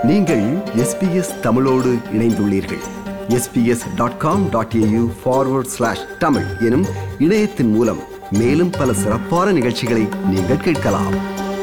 நீங்கள் எஸ்பிஎஸ் தமிழோடு இணைந்துள்ளீர்கள் SBS dot com dot AU forward slash Tamil எனும் இணையத்தின் மூலம் மேலும் பல சிறப்பான நிகழ்ச்சிகளை நீங்கள் கேட்கலாம்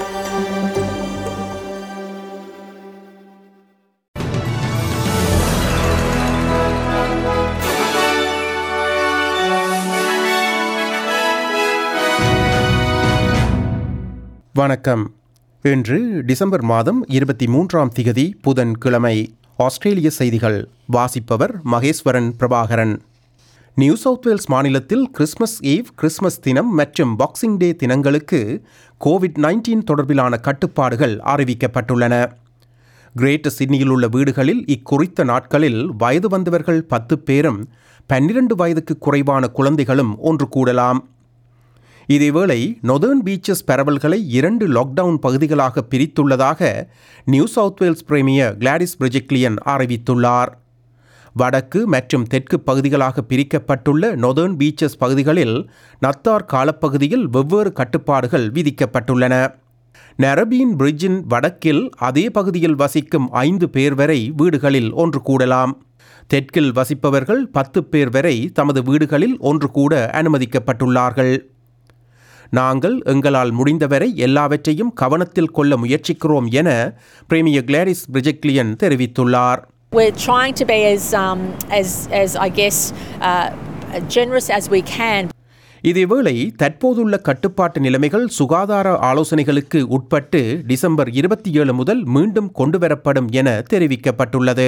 வணக்கம் இன்று டிசம்பர் மாதம் இருபத்தி மூன்றாம் திகதி புதன்கிழமை ஆஸ்திரேலிய செய்திகள் வாசிப்பவர் Maheswaran Prabakaran New South Wales மாநிலத்தில் கிறிஸ்மஸ் ஈவ் கிறிஸ்மஸ் தினம் மற்றும் பாக்ஸிங் டே தினங்களுக்கு கோவிட் நைன்டீன் தொடர்பிலான கட்டுப்பாடுகள் அறிவிக்கப்பட்டுள்ளன கிரேட்டர் சிட்னியில் உள்ள வீடுகளில் இக்குறித்த நாட்களில் வயது வந்தவர்கள் பத்து பேரும் பன்னிரண்டு வயதுக்கு குறைவான குழந்தைகளும் ஒன்று கூடலாம் இதேவேளை நொதர்ன் பீச்சஸ் பரவல்களை இரண்டு லாக்டவுன் பகுதிகளாக பிரித்துள்ளதாக New South Wales Premier Gladys Berejiklian அறிவித்துள்ளார் வடக்கு மற்றும் தெற்கு பகுதிகளாக பிரிக்கப்பட்டுள்ள நொதர்ன் பீச்சஸ் பகுதிகளில் நத்தார் காலப்பகுதியில் வெவ்வேறு கட்டுப்பாடுகள் விதிக்கப்பட்டுள்ளன நரபீன் பிரிட்ஜின் வடக்கில் அதே பகுதியில் வசிக்கும் ஐந்து பேர் வரை வீடுகளில் ஒன்று கூடலாம் தெற்கில் வசிப்பவர்கள் பத்து பேர் வரை தமது வீடுகளில் ஒன்று கூட அனுமதிக்கப்பட்டுள்ளார்கள் நாங்கள் எங்களால் முடிந்தவரை எல்லாவற்றையும் கவனத்தில் கொள்ள முயற்சிக்கிறோம் என பிரேமியர் கிளாரிஸ் பிரிஜெக்லியன் தெரிவித்துள்ளார் We're trying to be as, um, as, as I guess, uh, generous as we can. இதேவேளை தற்போதுள்ள கட்டுப்பாட்டு நிலைமைகள் சுகாதார ஆலோசனைகளுக்கு உட்பட்டு டிசம்பர் இருபத்தி ஏழு முதல் மீண்டும் கொண்டுவரப்படும் என தெரிவிக்கப்பட்டுள்ளது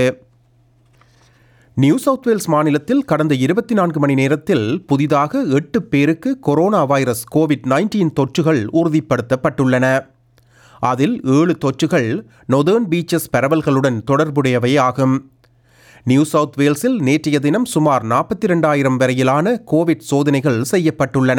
நியூ சவுத் வேல்ஸ் மாநிலத்தில் கடந்த இருபத்தி நான்கு மணி நேரத்தில் புதிதாக எட்டு பேருக்கு கொரோனா வைரஸ் கோவிட் நைன்டீன் தொற்றுகள் உறுதிப்படுத்தப்பட்டுள்ளன அதில் ஏழு தொற்றுகள் நொதர்ன் பீச்சஸ் பரவல்களுடன் தொடர்புடையவை ஆகும் நியூ சவுத் வேல்ஸில் நேற்றைய தினம் சுமார் நாற்பத்தி ரெண்டாயிரம் வரையிலான கோவிட் சோதனைகள் செய்யப்பட்டுள்ளன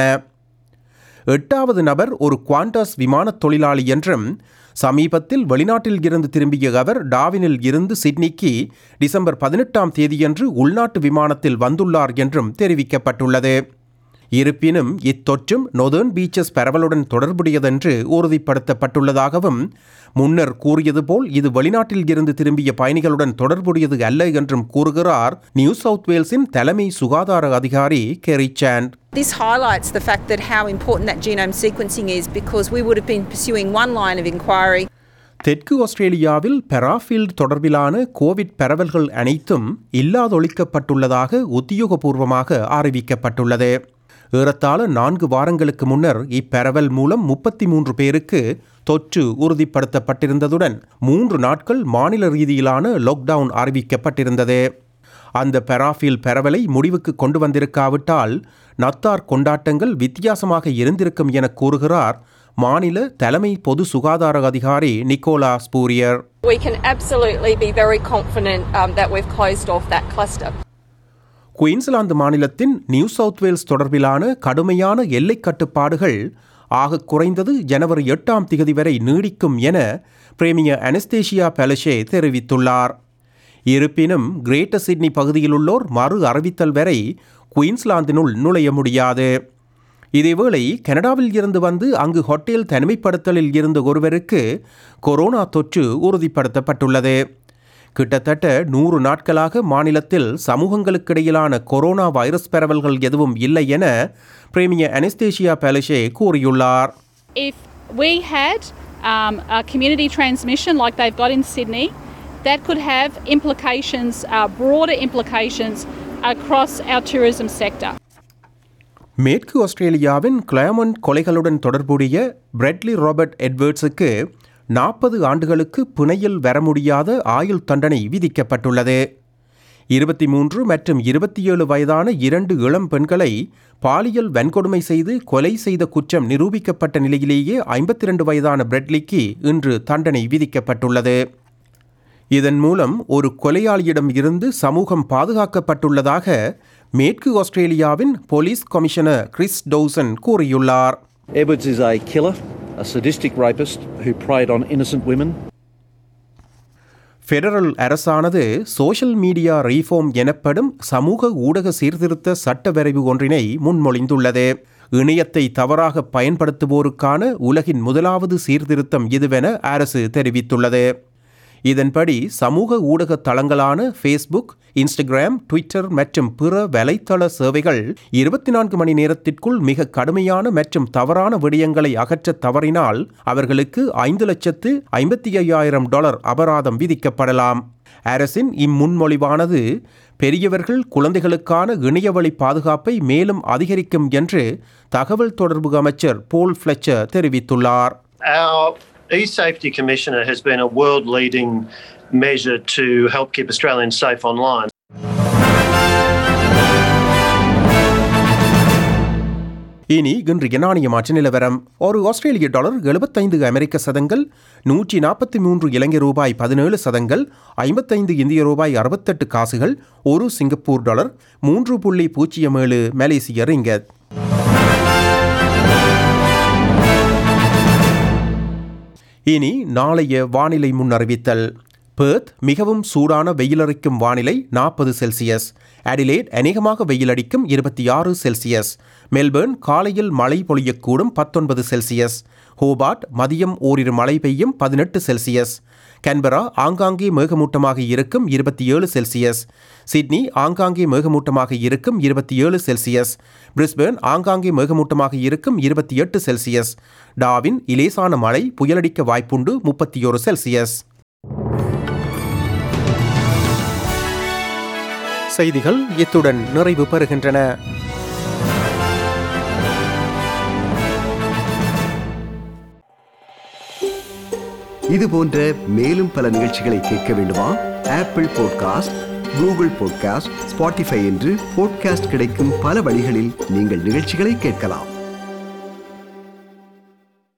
எட்டாவது நபர் ஒரு குவாண்டாஸ் விமானத் தொழிலாளி என்றும் சமீபத்தில் வெளிநாட்டில் இருந்து திரும்பிய அவர் டாவினில் இருந்து சிட்னிக்கு டிசம்பர் பதினெட்டாம் தேதியன்று உள்நாட்டு விமானத்தில் வந்துள்ளார் என்றும் தெரிவிக்கப்பட்டுள்ளது இருப்பினும் இத்தொற்றும் நொதர்ன் பீச்சஸ் பரவலுடன் தொடர்புடையதென்று உறுதிப்படுத்தப்பட்டுள்ளதாகவும் முன்னர் கூறியது போல் இது வெளிநாட்டில் இருந்து திரும்பிய பயணிகளுடன் தொடர்புடையது அல்ல என்றும் கூறுகிறார் நியூ சவுத் வேல்ஸின் தலைமை சுகாதார அதிகாரி Kerry Chant This highlights the fact that how important that genome sequencing is because we would have been pursuing one line of inquiry. தெற்கு ஆஸ்திரேலியாவில் பெராஃபீல்ட் தொடர்பிலான கோவிட் பரவல்கள் அனைத்தும் இல்லாதொழிக்கப்பட்டுள்ளதாக உத்தியோகபூர்வமாக அறிவிக்கப்பட்டுள்ளது ஏறத்தாழ நான்கு வாரங்களுக்கு முன்னர் இப்பரவல் மூலம் முப்பத்தி மூன்று பேருக்கு தொற்று உறுதிப்படுத்தப்பட்டிருந்ததுடன் மூன்று நாட்கள் மாநில ரீதியிலான லாக்டவுன் அறிவிக்கப்பட்டிருந்தது அந்த பெராஃபில் பரவலை முடிவுக்கு கொண்டு வந்திருக்காவிட்டால் நத்தார் கொண்டாட்டங்கள் வித்தியாசமாக இருந்திருக்கும் என கூறுகிறார் மாநில தலைமை பொது சுகாதார அதிகாரி Nicola Spurrier We can absolutely be very confident um, that we've closed off that cluster. Queensland மாநிலத்தின் நியூ சவுத் வேல்ஸ் தொடர்பிலான கடுமையான எல்லை கட்டுப்பாடுகள் ஆக குறைந்தது ஜனவரி எட்டாம் திகதி வரை நீடிக்கும் என பிரேமியர் அனஸ்தேஷியா பெலஷே தெரிவித்துள்ளார் இருப்பினும் கிரேட்டர் சிட்னி பகுதியிலுள்ளோர் மறு அறிவித்தல் வரை குயின்ஸ்லாந்தினுள் நுழைய முடியாது இதேவேளை கனடாவில் இருந்து வந்து அங்கு ஹோட்டல் தனிமைப்படுத்தலில் இருந்த ஒருவருக்கு கொரோனா தொற்று உறுதிப்படுத்தப்பட்டுள்ளது கிட்டத்தட்ட நூறு நாட்களாக மாநிலத்தில் சமூகங்களுக்கிடையிலான கொரோனா வைரஸ் பரவல்கள் எதுவும் இல்லை என பிரேமியர் அனஸ்தேஷியா பேலஷே கூறியுள்ளார் if we had um, a community transmission like they've got in Sydney, that could have implications, uh, broader implications across our tourism sector. மேற்கு ஆஸ்திரேலியாவின் கிளாமன் கொலைகளுடன் தொடர்புடைய பிரெட்லி ராபர்ட் எட்வர்ட்ஸுக்கு நாற்பது ஆண்டுகளுக்கு பிணையில் வர முடியாத ஆயுள் தண்டனை விதிக்கப்பட்டுள்ளது இருபத்தி மூன்று மற்றும் இருபத்தி ஏழு வயதான இரண்டு இளம் பெண்களை பாலியல் வன்கொடுமை செய்து கொலை செய்த குற்றம் நிரூபிக்கப்பட்ட நிலையிலேயே ஐம்பத்தி இரண்டு வயதான பிரெட்லிக்கு இன்று தண்டனை விதிக்கப்பட்டுள்ளது இதன் மூலம் ஒரு கொலையாளியிடம் இருந்து சமூகம் பாதுகாக்கப்பட்டுள்ளதாக மேற்கு ஆஸ்திரேலியாவின் போலீஸ் கமிஷனர் கிறிஸ் டவுசன் கூறியுள்ளார் Edwards is a killer, a sadistic rapist who preyed on innocent women. Federal அரசானது சோஷியல் மீடியா ரீஃபார்ம் எனப்படும் சமூக ஊடக சீர்திருத்த சட்ட வரைவு ஒன்றினை முன்மொழிந்துள்ளது இணையத்தை தவறாக பயன்படுத்துவோருக்கான உலகின் முதலாவது சீர்திருத்தம் இதுவென அரசு தெரிவித்துள்ளது இதன்படி சமூக ஊடக தளங்களான ஃபேஸ்புக் இன்ஸ்டாகிராம் ட்விட்டர் மற்றும் பிற வலைத்தள சேவைகள் இருபத்தி நான்கு மணி நேரத்திற்குள் மிக கடுமையான மற்றும் தவறான விடயங்களை அகற்றத் தவறினால் அவர்களுக்கு ஐந்து லட்சத்து ஐம்பத்தி ஐயாயிரம் டாலர் அபராதம் விதிக்கப்படலாம் அரசின் இம்முன்மொழிவானது பெரியவர்கள் குழந்தைகளுக்கான இணையவழி பாதுகாப்பை மேலும் அதிகரிக்கும் என்று தகவல் தொடர்பு அமைச்சர் போல் ஃபிளச்சர் தெரிவித்துள்ளார் Our eSafety Commissioner has been a world leading measure to help keep Australians safe online. இனி இன்றைய நாணய மாற்று நிலவரம் ஒரு ஆஸ்திரேலிய டாலர் எழுபத்தைந்து அமெரிக்க சதங்கள் நூற்றி நாற்பத்தி மூன்று இலங்கை ரூபாய் பதினேழு சதங்கள் ஐம்பத்தைந்து இந்திய ரூபாய் அறுபத்தெட்டு காசுகள் ஒரு சிங்கப்பூர் டாலர் மூன்று புள்ளி பூஜ்ஜியம் ஏழு மலேசிய ரிங்கத் இனி நாளைய வானிலை முன்னறிவித்தல் பேர்த் மிகவும் சூடான வெயிலடிக்கும் வானிலை நாற்பது செல்சியஸ் அடிலேட் அநேகமாக வெயிலடிக்கும் இருபத்தி ஆறு செல்சியஸ் மெல்பர்ன் காலையில் மழை பொழியக்கூடும் பத்தொன்பது செல்சியஸ் ஹோபார்ட் மதியம் ஓரிரு மழை பெய்யும் பதினெட்டு செல்சியஸ் கன்பரா ஆங்காங்கே மேகமூட்டமாக இருக்கும் இருபத்தி ஏழு செல்சியஸ் சிட்னி ஆங்காங்கே மேகமூட்டமாக இருக்கும் இருபத்தி ஏழு செல்சியஸ் பிரிஸ்பேர்ன் ஆங்காங்கே மேகமூட்டமாக இருக்கும் இருபத்தி எட்டு செல்சியஸ் டாவின் இலேசான மழை புயலடிக்க வாய்ப்புண்டு முப்பத்தி ஒரு செல்சியஸ் செய்திகள் இத்துடன் நிறைவு பெறுகின்றன இது போன்ற மேலும் பல நிகழ்ச்சிகளை கேட்க வேண்டுமா Apple podcast Google podcast Spotify என்று பாட்காஸ்ட் கிடைக்கும் பல வழிகளில் நீங்கள் நிகழ்ச்சிகளை கேட்கலாம்